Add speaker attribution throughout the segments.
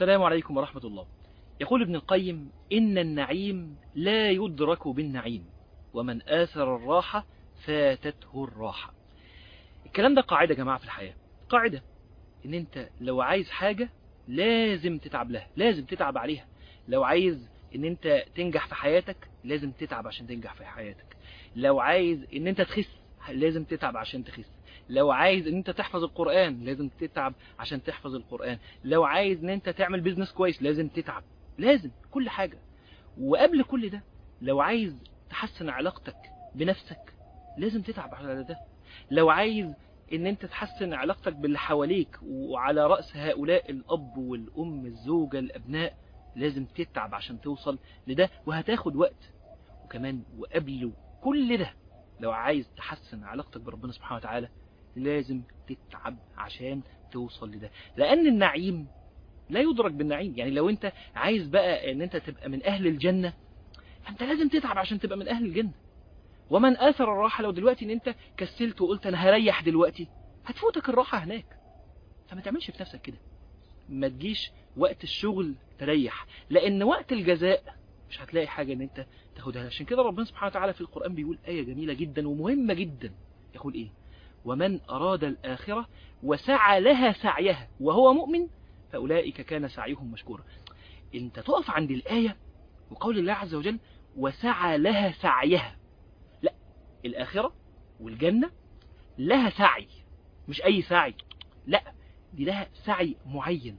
Speaker 1: السلام عليكم ورحمة الله يقول ابن القيم إن النعيم لا يدرك بالنعيم ومن آثر الراحة فاتته الراحة الكلام ده قاعدة يا جماعة في الحياة قاعدة إن أنت لو عايز حاجة لازم تتعب لها لازم تتعب عليها لو عايز إن أنت تنجح في حياتك لازم تتعب عشان تنجح في حياتك لو عايز إن أنت تخس لازم تتعب عشان تخس لو عايز ان انت تحفظ القرآن لازم تتعب عشان تحفظ القرآن لو عايز ان انت تعمل بيزنس كويس لازم تتعب لازم كل حاجة وقبل كل ده لو عايز تحسن علاقتك بنفسك لازم تتعب على ده لو عايز ان انت تحسن علاقتك باللي حواليك وعلى رأس هؤلاء الاب والام الزوجة الابناء لازم تتعب عشان توصل لده وهتاخد وقت وكمان وقبل كل ده لو عايز تحسن علاقتك بربنا سبحانه وتعالى لازم تتعب عشان توصل لده لأن النعيم لا يدرك بالنعيم يعني لو انت عايز بقى ان انت تبقى من أهل الجنة فانت لازم تتعب عشان تبقى من أهل الجنة ومن آثر الراحة لو دلوقتي ان انت كسلت وقلت انا هريح دلوقتي هتفوتك الراحة هناك فما تعملش في نفسك كده ما تجيش وقت الشغل تريح لأن وقت الجزاء مش هتلاقي حاجة ان انت تاخدها عشان كده ربنا سبحانه وتعالى في القرآن بيقول آية جميلة جدا ومهمة جدا يقول ايه ومن أراد الآخرة وسعى لها سعيها وهو مؤمن فأولئك كان سعيهم مشكورا انت تقف عند الآية وقول الله عز وجل وسعى لها سعيها لا الآخرة والجنة لها سعي مش أي سعي لا دي لها سعي معين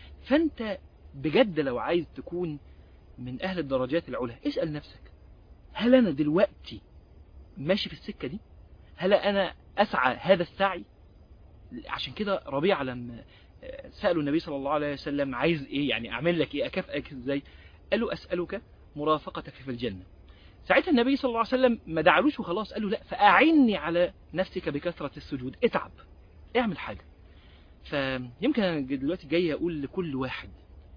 Speaker 1: فانت بجد لو عايز تكون من أهل الدرجات العلى اسأل نفسك هل أنا دلوقتي ماشي في السكة دي هل أنا أسعى هذا السعي عشان كده ربيعة لما سألوا النبي صلى الله عليه وسلم عايز إيه يعني أعمل لك إيه أكافئك إزاي قالوا أسألك مرافقتك في الجنة ساعتها النبي صلى الله عليه وسلم ما دعلوش وخلاص قالوا لا فأعني على نفسك بكثرة السجود اتعب اعمل حاجة فيمكن أنا دلوقتي جاي أقول لكل واحد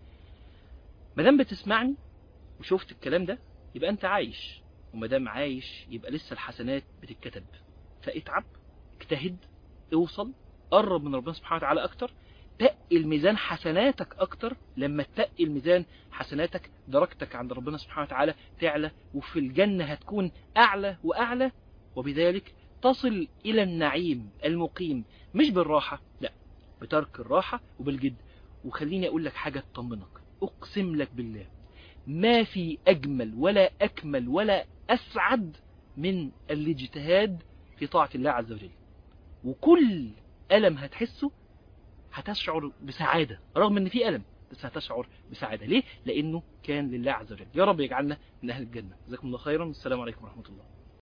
Speaker 1: ما دام بتسمعني وشفت الكلام ده يبقى أنت عايش وما دام عايش يبقى لسه الحسنات بتتكتب فاتعب اجتهد اوصل قرب من ربنا سبحانه وتعالى اكتر تقل ميزان حسناتك اكتر لما تقل ميزان حسناتك درجتك عند ربنا سبحانه وتعالى تعلى وفي الجنة هتكون اعلى واعلى وبذلك تصل الى النعيم المقيم مش بالراحة لا بترك الراحة وبالجد وخليني اقول لك حاجة تطمنك اقسم لك بالله ما في اجمل ولا اكمل ولا اسعد من الاجتهاد في طاعة الله عز وجل وكل ألم هتحسه هتشعر بسعادة رغم ان في ألم بس هتشعر بسعادة ليه؟ لأنه كان لله عز وجل يا رب يجعلنا من أهل الجنة جزاكم الله خيرا والسلام عليكم ورحمة الله